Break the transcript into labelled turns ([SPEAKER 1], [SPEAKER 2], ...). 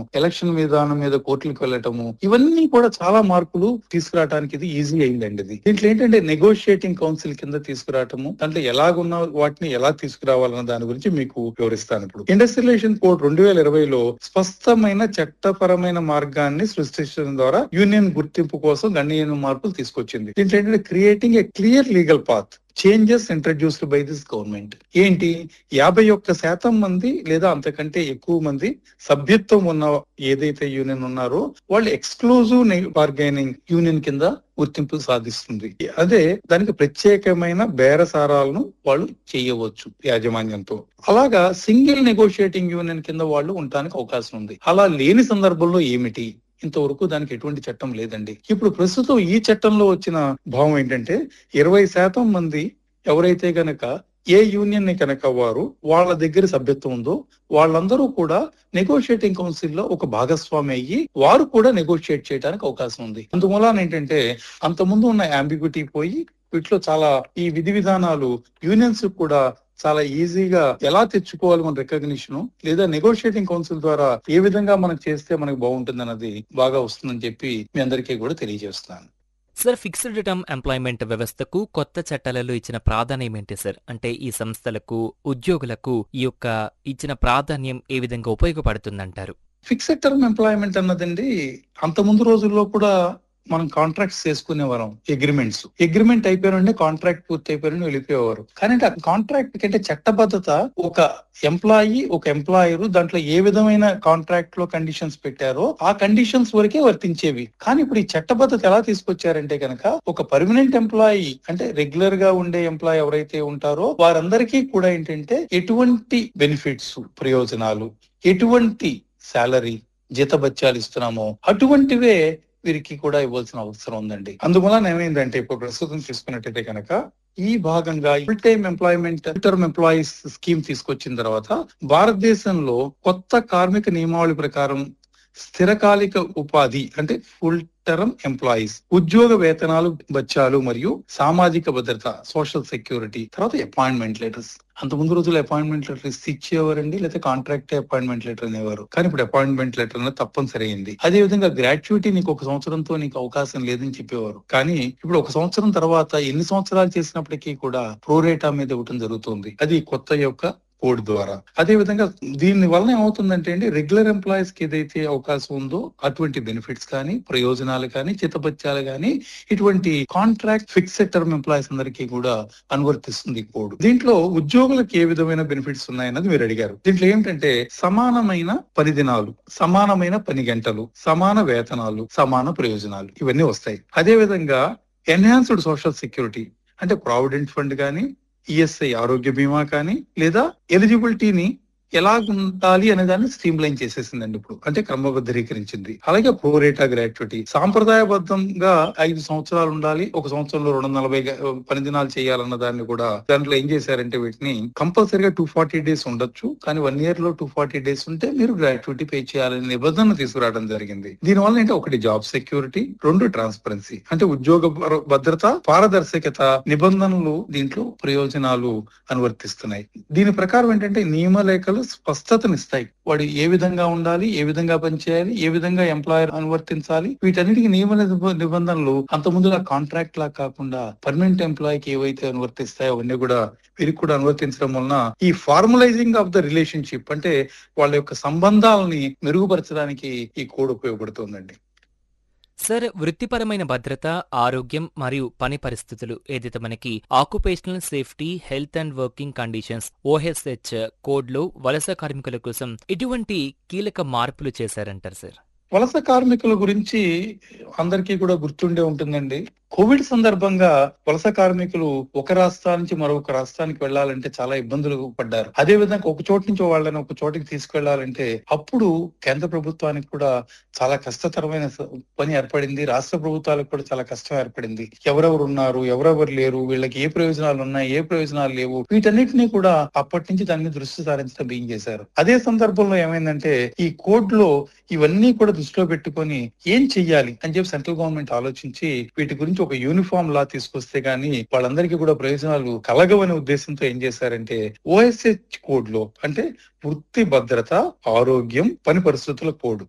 [SPEAKER 1] election విధానం మీద కోర్టులకు వెళ్ళటము ఇవన్నీ కూడా చాలా మార్పులు తీసుకురావడానికి ఇది ఈజీ అయిందండి ఇది దీంట్లో ఏంటంటే నెగోషియేటింగ్ కౌన్సిల్ కింద తీసుకురావటము దాంట్లో ఎలాగున్న వాటిని ఎలా తీసుకురావాలన్న దాని గురించి మీకు వివరిస్తాను ఇప్పుడు ఇండస్ట్రియలైజేషన్ కోడ్ రెండు వేల ఇరవైలో స్పష్టమైన చట్టపరమైన మార్గాన్ని సృష్టించడం ద్వారా యూనియన్ గుర్తింపు కోసం గణనీయమైన మార్పులు తీసుకొచ్చింది దీంట్లో ఏంటంటే creating a clear legal path changes introduced by this government ఏంటి యాభై ఒక్క శాతం మంది లేదా అంతకంటే ఎక్కువ మంది సభ్యత్వం ఉన్న ఏదైతే యూనియన్ ఉన్నారో వాళ్ళు ఎక్స్క్లూజివ్ బార్గైనింగ్ యూనియన్ కింద గుర్తింపు సాధిస్తుంది అదే దానికి ప్రత్యేకమైన బేరసారాలను వాళ్ళు చేయవచ్చు యాజమాన్యంతో అలాగా సింగిల్ నెగోషియేటింగ్ యూనియన్ కింద వాళ్ళు ఉండడానికి అవకాశం ఉంది అలా లేని సందర్భంలో ఏమిటి ఇంతవరకు దానికి ఎటువంటి చట్టం లేదండి ఇప్పుడు ప్రస్తుతం ఈ చట్టంలో వచ్చిన భావం ఏంటంటే ఇరవై శాతం మంది ఎవరైతే గనక ఏ యూనియన్ ని కనుక వారు వాళ్ళ దగ్గర సభ్యత్వం ఉందో వాళ్ళందరూ కూడా నెగోషియేటింగ్ కౌన్సిల్ లో ఒక భాగస్వామి అయ్యి వారు కూడా నెగోషియేట్ చేయడానికి అవకాశం ఉంది అందువలన ఏంటంటే అంత ముందు ఉన్న అంబిగ్యూటీ పోయి వీటిలో చాలా ఈ విధి విధానాలు యూనియన్స్ కూడా చాలా ఈజీగా ఎలా తెచ్చుకోవాలి మన రికగ్నిషన్ లేదా నెగోషియేటింగ్ కౌన్సిల్ ద్వారా ఏ విధంగా మనం చేస్తే మనకు బాగుంటుంది అన్నది బాగా వస్తుందని చెప్పి మీ అందరికీ కూడా తెలియజేస్తాను
[SPEAKER 2] సార్ ఫిక్స్డ్ టర్మ్ ఎంప్లాయ్మెంట్ వ్యవస్థకు కొత్త చట్టాలలో ఇచ్చిన ప్రాధాన్యం ఏంటి సార్ అంటే ఈ సంస్థలకు ఉద్యోగులకు ఈ యొక్క ఇచ్చిన ప్రాధాన్యం ఏ విధంగా ఉపయోగపడుతుందంటారు
[SPEAKER 1] ఫిక్స్డ్ టర్మ్ ఎంప్లాయ్మెంట్ అన్నదండి అంత ముందు రోజుల్లో కూడా మనం కాంట్రాక్ట్స్ చేసుకునేవారం అగ్రిమెంట్స్ అగ్రిమెంట్ అయిపోయినండి కాంట్రాక్ట్ పూర్తి అయిపోయిన వెళ్ళిపోయేవారు కానీ ఆ కాంట్రాక్ట్ కంటే చట్టబద్ధత ఒక ఎంప్లాయీ ఒక ఎంప్లాయర్ దాంట్లో ఏ విధమైన కాంట్రాక్ట్ లో కండిషన్స్ పెట్టారో ఆ కండిషన్స్ వరకే వర్తించేవి కానీ ఇప్పుడు ఈ చట్టబద్ధత ఎలా తీసుకొచ్చారంటే కనుక ఒక పర్మనెంట్ ఎంప్లాయీ అంటే రెగ్యులర్ గా ఉండే ఎంప్లాయీ ఎవరైతే ఉంటారో వారందరికీ కూడా ఏంటంటే ఎటువంటి బెనిఫిట్స్ ప్రయోజనాలు ఎటువంటి శాలరీ జీతబత్యాలు ఇస్తున్నామో అటువంటివే వీరికి కూడా ఇవ్వాల్సిన అవసరం ఉందండి అందువలన ఏమైందంటే ఇప్పుడు ప్రస్తుతం తీసుకున్నట్టయితే కనుక ఈ భాగంగా full time employment term employees scheme తీసుకొచ్చిన తర్వాత భారతదేశంలో కొత్త కార్మిక నియమావళి ప్రకారం స్థిరకాలిక ఉపాధి అంటే ఫుల్ టర్మ్ ఎంప్లాయీస్ ఉద్యోగ వేతనాలు బచ్చాలు మరియు సామాజిక భద్రత సోషల్ సెక్యూరిటీ తర్వాత అపాయింట్మెంట్ లెటర్స్ అంత ముందు రోజులు అపాయింట్మెంట్ లెటర్ ఇస్తే ఇచ్చేవారండి లేదా కాంట్రాక్ట్ అపాయింట్మెంట్ లెటర్ అనేవారు కానీ ఇప్పుడు అపాయింట్మెంట్ లెటర్ అనేది తప్పనిసరి అయింది అదే విధంగా గ్రాట్యుటీ నీకు ఒక సంవత్సరంతో నీకు అవకాశం లేదని చెప్పేవారు కానీ ఇప్పుడు ఒక సంవత్సరం తర్వాత ఎన్ని సంవత్సరాలు చేసినప్పటికీ కూడా ప్రోరేటా మీద ఇవ్వటం జరుగుతుంది అది కొత్త యొక్క కోడ్ ద్వారా అదే విధంగా దీని వలన ఏమవుతుందంటే అండి రెగ్యులర్ ఎంప్లాయీస్ కి ఏదైతే అవకాశం ఉందో అటువంటి బెనిఫిట్స్ కానీ ప్రయోజనాలు కానీ చిత్తపత్యాలు కానీ ఇటువంటి కాంట్రాక్ట్ ఫిక్స్డ్ టర్మ్ ఎంప్లాయీస్ అందరికీ కూడా అనువర్తిస్తుంది కోడ్ దీంట్లో ఉద్యోగులకు ఏ విధమైన బెనిఫిట్స్ ఉన్నాయన్నది మీరు అడిగారు దీంట్లో ఏమిటంటే సమానమైన పని దినాలు సమానమైన పని గంటలు సమాన వేతనాలు సమాన ప్రయోజనాలు ఇవన్నీ వస్తాయి అదే విధంగా ఎన్హాన్స్డ్ సోషల్ సెక్యూరిటీ అంటే ప్రావిడెంట్ ఫండ్ కానీ ఈఎస్ఐ ఆరోగ్య బీమా కానీ లేదా ఎలిజిబిలిటీని ఎలా ఉండాలి అనే దాన్ని స్ట్రీమ్ లైన్ చేసేసిందండి ఇప్పుడు అంటే క్రమబద్ధీకరించింది అలాగే ప్రోరేటా గ్రాట్యుటీ సాంప్రదాయబద్ధంగా ఐదు సంవత్సరాలు ఉండాలి ఒక సంవత్సరంలో రెండు వందల నలభై పని దినాలు చేయాలన్న దాన్ని కూడా దాంట్లో ఏం చేశారంటే వీటిని కంపల్సరీగా టూ ఫార్టీ డేస్ ఉండొచ్చు కానీ వన్ ఇయర్ లో టూ ఫార్టీ డేస్ ఉంటే మీరు గ్రాట్యుటీ పే చేయాలనే నిబంధన తీసుకురావడం జరిగింది దీనివల్ల ఏంటంటే ఒకటి జాబ్ సెక్యూరిటీ రెండు ట్రాన్స్పరెన్సీ అంటే ఉద్యోగ భద్రత పారదర్శకత నిబంధనలు దీంట్లో ప్రయోజనాలు అనువర్తిస్తున్నాయి దీని ప్రకారం ఏంటంటే నియమలేఖలు స్పష్టతనిస్తాయి వాడు ఏ విధంగా ఉండాలి ఏ విధంగా పనిచేయాలి ఏ విధంగా ఎంప్లాయర్ అనువర్తించాలి వీటన్నిటికి నియమ నిబ- నిబంధనలు అంత ముందులా కాంట్రాక్ట్ లా కాకుండా పర్మనెంట్ ఎంప్లాయీకి ఏవైతే అనువర్తిస్తాయో అవన్నీ కూడా వీరికి కూడా అనువర్తించడం వలన ఈ ఫార్మలైజింగ్ ఆఫ్ ద రిలేషన్షిప్ అంటే వాళ్ళ యొక్క సంబంధాలని మెరుగుపరచడానికి ఈ కోడ్ ఉపయోగపడుతుందండి
[SPEAKER 2] సార్ వృత్తిపరమైన భద్రత ఆరోగ్యం మరియు పని పరిస్థితులు ఏదైతే మనకి occupational safety health and working conditions OSH కోడ్లో వలస కార్మికుల కోసం ఇటువంటి కీలక మార్పులు చేశారంటారు సార్
[SPEAKER 1] వలస కార్మికుల గురించి అందరికీ కూడా గుర్తుండే ఉంటుందండి కోవిడ్ సందర్భంగా వలస కార్మికులు ఒక రాష్ట్రం నుంచి మరొక రాష్ట్రానికి వెళ్ళాలంటే చాలా ఇబ్బందులు పడ్డారు అదే విధంగా ఒక చోటు నుంచి వాళ్ళని ఒక చోటికి తీసుకెళ్లాలంటే అప్పుడు కేంద్ర ప్రభుత్వానికి కూడా చాలా కష్టతరమైన స- పని ఏర్పడింది రాష్ట్ర ప్రభుత్వాలకు కూడా చాలా కష్టం ఏర్పడింది ఎవరెవరు ఉన్నారు ఎవరెవరు లేరు వీళ్ళకి ఏ ప్రయోజనాలు ఉన్నాయి ఏ ప్రయోజనాలు లేవు వీటన్నిటినీ కూడా అప్పటి నుంచి దాని మీద దృష్టి సారించడం బియ్యం చేశారు అదే సందర్భంలో ఏమైందంటే ఈ కోడ్ లో ఇవన్నీ కూడా దృష్టిలో పెట్టుకొని ఏం చెయ్యాలి అని చెప్పి సెంట్రల్ గవర్నమెంట్ ఆలోచించి వీటి గురించి ఒక యూనిఫామ్ లా తీసుకొస్తే గానీ వాళ్ళందరికీ కూడా ప్రయోజనాలు కలగవనే ఉద్దేశంతో ఏం చేశారంటే ఓఎస్హెచ్ కోడ్ లో అంటే వృత్తి భద్రత ఆరోగ్యం పని పరిస్థితుల కోడ్